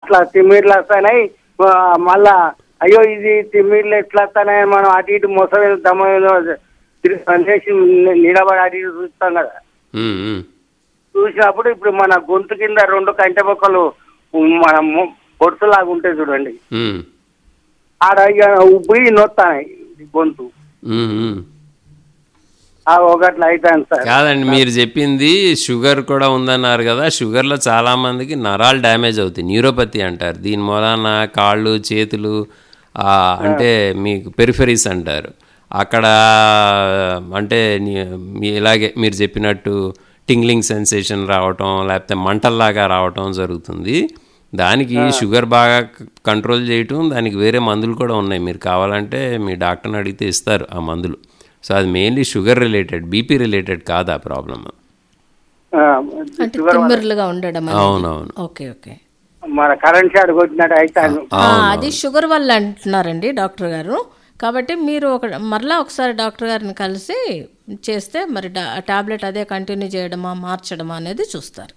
ఇట్లా తిమ్మిర్లు వస్తాయి మళ్ళా అయ్యో ఇది తిమ్మిర్లు ఎట్లా వస్తాయి మనం అటు ఇటు మొసలు దమ్మ లేచి నిలబడి అటు ఇటు చూస్తాం కదా ఉమ్, ఉమ్. చూసినప్పుడు ఇప్పుడు మన గొంతు కింద రెండు కంటె మొక్కలు మన పొడుతులాగా ఉంటాయి చూడండి ఉమ్, ఆడ ఇక ఉబ్బి నొత్తాయి గొంతు ఉమ్, ఉమ్. ఆ ఒకట్లా అవుతాను సార్ కాదండి మీరు చెప్పింది షుగర్ కూడా ఉందన్నారు కదా షుగర్లో చాలా మందికి నరాలు డ్యామేజ్ అవుతాయి న్యూరోపతి అంటారు దీని మూలాన కాళ్ళు చేతులు ఆ, అంటే మీకు పెరిఫెరీస్ అంటారు అక్కడ అంటే నీ- మీ- ఇలాగే మీరు చెప్పినట్టు టింగ్లింగ్ సెన్సేషన్ రావటం లేకపోతే మంటల్లాగా రావటం జరుగుతుంది దానికి షుగర్ బాగా కంట్రోల్ చేయటం దానికి వేరే మందులు కూడా ఉన్నాయి మీరు కావాలంటే మీ డాక్టర్ని అడిగితే ఇస్తారు ఆ మందులు సో అది mainly sugar related BP related కాదు ఆ ప్రాబ్లమ్ ఆ, అంటే తిమ్మిర్లుగా ఉండడం అనేది. అవునవును ఓకే ఓకే మన కరెంట్ షాట్ కొట్టినట్టు అవుతాను ఆ, అది షుగర్ వల్ల అంటున్నారండి డాక్టర్ గారు కాబట్టి మీరు ఒక మరలా ఒకసారి డాక్టర్ గారిని కలిసి చేస్తే మరి డా- టాబ్లెట్ అదే కంటిన్యూ చేయడమా మార్చడమా అనేది చూస్తారు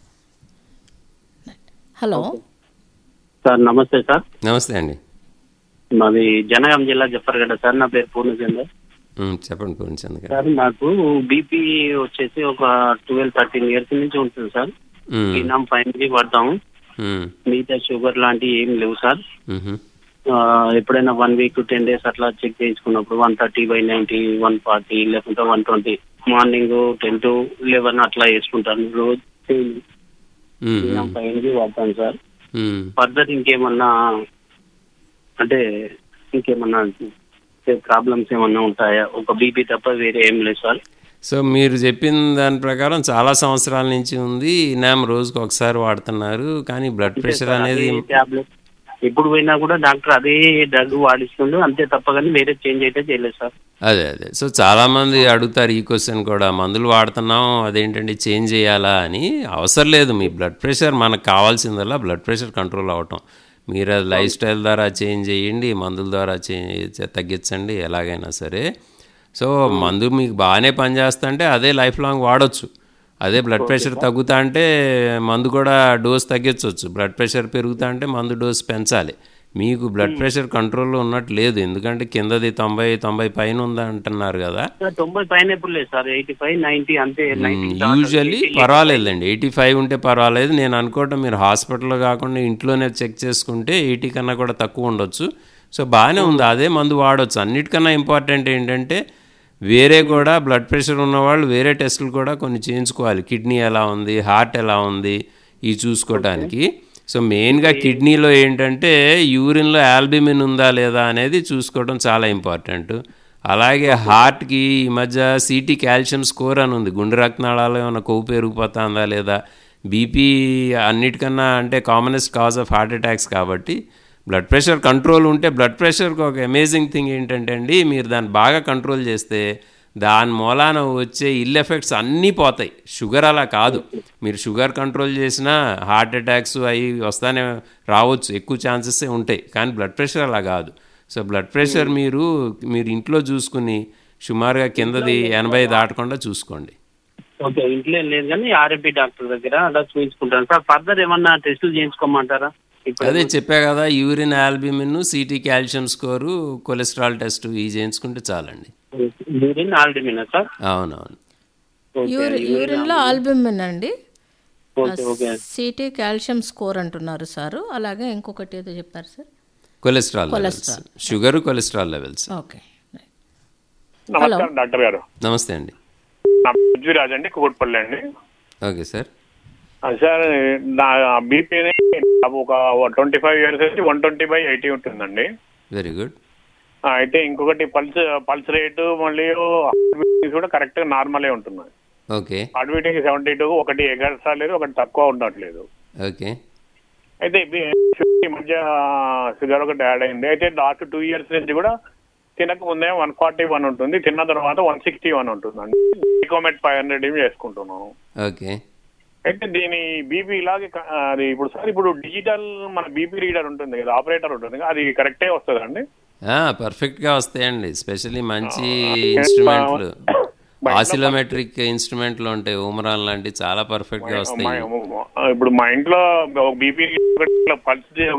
హలో సార్ నమస్తే సార్ నమస్తే అండి మాది జనగాం జిల్లా జఫర్గడ్డ సార్ నా పేరు పూర్ణచంద్ర ఉమ్, చెప్పండి పూర్ణచంద్ర గారు సార్ నాకు బీపీ వచ్చేసి ఒక ట్వెల్వ్ థర్టీన్ ఇయర్స్ నుంచి ఉంటుంది సార్ ఉమ్, తిన్నాం ఫైవ్ జీ పడతాము ఉమ్, మిగతా షుగర్ లాంటివి ఏం లేవు సార్ ఉహు, ఆ, ఎప్పుడైనా వన్ వీక్ టెన్ డేస్ అట్లా చెక్ చేసుకున్నప్పుడు one thirty by ninety one forty లేకుంటే one twenty morning ten to eleven అట్లా వేసుకుంటాను రోజు ఉమ్, తిన్నాం ఫైవ్ జీ వాడతాను సార్ ఉమ్. ఫర్దర్ ఇంకేమన్నా అంటే ఇంకేమన్నా ప్రాబ్లమ్స్ ఏమన్నా ఉంటాయా ఒక బీపీ తప్ప వేరే ఏం లేదు సార్ సో మీరు చెప్పిన దాని ప్రకారం చాలా సంవత్సరాల నుంచి ఉంది ఇనామ్ రోజుకి ఒకసారి వాడుతున్నారు కానీ బ్లడ్ ప్రెషర్ అనేది టాబ్లెట్ ఎప్పుడు పోయినా కూడా డాక్టర్ అదే డ్రగ్ వాడిస్తుండు అంతే తప్ప కానీ వేరే చేంజ్ అయితే చేయలేదు సార్ అదే అదే సో చాలామంది అడుగుతారు ఈ క్వశ్చన్ కూడా మందులు వాడుతున్నాం అదేంటండి చేంజ్ చేయాలా అని అవసరం లేదు మీ బ్లడ్ ప్రెషర్ మనకు కావాల్సిందల్లా బ్లడ్ ప్రెషర్ కంట్రోల్ అవ్వటం మీరు అది లైఫ్ స్టైల్ ద్వారా చేంజ్ చేయండి మందుల ద్వారా చేంజ్ తగ్గించండి ఎలాగైనా సరే సో మందు మీకు బాగానే పనిచేస్తుంటే అదే లైఫ్ లాంగ్ వాడొచ్చు అదే బ్లడ్ ప్రెషర్ తగ్గుతా అంటే మందు కూడా డోస్ తగ్గించవచ్చు బ్లడ్ ప్రెషర్ పెరుగుతా అంటే మందు డోస్ పెంచాలి మీకు బ్లడ్ ప్రెషర్ కంట్రోల్లో ఉన్నట్టు లేదు ఎందుకంటే కిందది తొంభై తొంభై పైన ఉందా అంటున్నారు కదా సార్ తొంభై పైన ఎప్పుడు లేదు సార్ ఎయిటీ ఫైవ్ నైన్టీ అంతే నైన్టీ యూజువల్లీ పర్వాలేదండి ఎయిటీ ఫైవ్ ఉంటే పర్వాలేదు నేను అనుకోవటం మీరు హాస్పిటల్లో కాకుండా ఇంట్లోనే చెక్ చేసుకుంటే ఎయిటీ కన్నా కూడా తక్కువ ఉండొచ్చు సో బాగానే ఉంది అదే మందు వాడొచ్చు అన్నిటికన్నా ఇంపార్టెంట్ ఏంటంటే వేరే కూడా బ్లడ్ ప్రెషర్ ఉన్నవాళ్ళు వేరే టెస్టులు కూడా కొన్ని చేయించుకోవాలి కిడ్నీ ఎలా ఉంది హార్ట్ ఎలా ఉంది ఇవి చూసుకోవటానికి సో మెయిన్గా కిడ్నీలో ఏంటంటే యూరిన్లో ఆల్బిమిన్ ఉందా లేదా అనేది చూసుకోవడం చాలా ఇంపార్టెంట్ అలాగే హార్ట్కి ఈ మధ్య సిటీ కాల్షియం స్కోర్ అని ఉంది గుండె రక్తనాళాలు ఏమైనా కొవ్వు పెరిగిపోతుందా లేదా బీపీ అన్నిటికన్నా అంటే commonest cause of heart attacks కాబట్టి బ్లడ్ ప్రెషర్ కంట్రోల్ ఉంటే బ్లడ్ ప్రెషర్కి ఒక అమేజింగ్ థింగ్ ఏంటంటే అండి మీరు దాన్ని బాగా కంట్రోల్ చేస్తే దాని మూలాన వచ్చే ఇల్ ఎఫెక్ట్స్ అన్నీ పోతాయి షుగర్ అలా కాదు మీరు షుగర్ కంట్రోల్ చేసినా హార్ట్ అటాక్స్ అవి వస్తానే రావచ్చు ఎక్కువ ఛాన్సెస్ ఉంటాయి కానీ బ్లడ్ ప్రెషర్ అలా కాదు సో బ్లడ్ ప్రెషర్ మీరు మీరు ఇంట్లో చూసుకుని సుమారుగా కిందది ఎనభై దాటకుండా చూసుకోండి ఓకే ఇంట్లో ఏం లేదు కానీ ఆర్ఎంపీ డాక్టర్ దగ్గర అలా చూపించుకుంటాను సార్ ఫర్దర్ ఏమన్నా టెస్టులు చేయించుకోమంటారా ఇప్పుడు అదే చెప్పా కదా urine albumin CT calcium score cholesterol test ఇవి చేయించుకుంటే చాలండి యూరిన్ ఆల్డిమినా సార్ అవునవును ఓకే, యూరి యూరిన్లో ఆల్బుమిన్ అండి okay okay CT calcium score అంటున్నారు సారు అలాగే ఇంకొకటి ఏదో చెప్పారు sir cholesterol levels sugar cholesterol levels okay నమస్కారం డాక్టర్ గారు నమస్తే అంండి నా పృథ్వీరాజ్ అండి కుకుట్పల్లి అండి ఓకే సార్ ఆ, సార్ నా బీపీ ఒక ట్వంటీ ఫైవ్ ఇయర్స్ నుంచి వన్ ట్వంటీ బై ఎయిటీ ఉంటుందండి వెరీ గుడ్ ఆ, అయితే ఇంకొకటి పల్స్ పల్స్ రేటు మళ్ళీ heart beating కూడా కరెక్ట్గా నార్మలే ఉంటున్నాయి okay heart beating seventy two ఒకటి ఎగరట్లేదు ఒకటి తక్కువ ఉండట్లేదు ఓకే అయితే బి- ఈ మధ్య షుగర్ ఒకటి యాడ్ అయింది అయితే లాస్ట్ టూ ఇయర్స్ నుంచి కూడా తినక ముందే వన్ ఫార్టీ వన్ ఉంటుంది తిన్న తర్వాత వన్ సిక్స్టీ వన్ ఉంటుందండి ఈకోమెట్ ఫైవ్ హండ్రెడ్ ఏమి చేసుకుంటున్నాను ఓకే అయితే దీని బీపీ ఇలాగే క- అది ఇప్పుడు సార్ ఇప్పుడు డిజిటల్ మన బీపీ రీడర్ ఉంటుంది కదా ఆపరేటర్ ఉంటుంది కదా అది కరెక్టే వస్తుందండి పర్ఫెక్ట్గా వస్తాయండి స్పెషల్లీ మంచి ఇన్స్ట్రుమెంట్లు ఆసిలోమెట్రిక్ ఇన్స్ట్రుమెంట్లు ఉంటాయి ఉమరాన్ లాంటివి చాలా పర్ఫెక్ట్గా వస్తాయి మా- ఇప్పుడు మా ఇంట్లో బీపీ పల్స్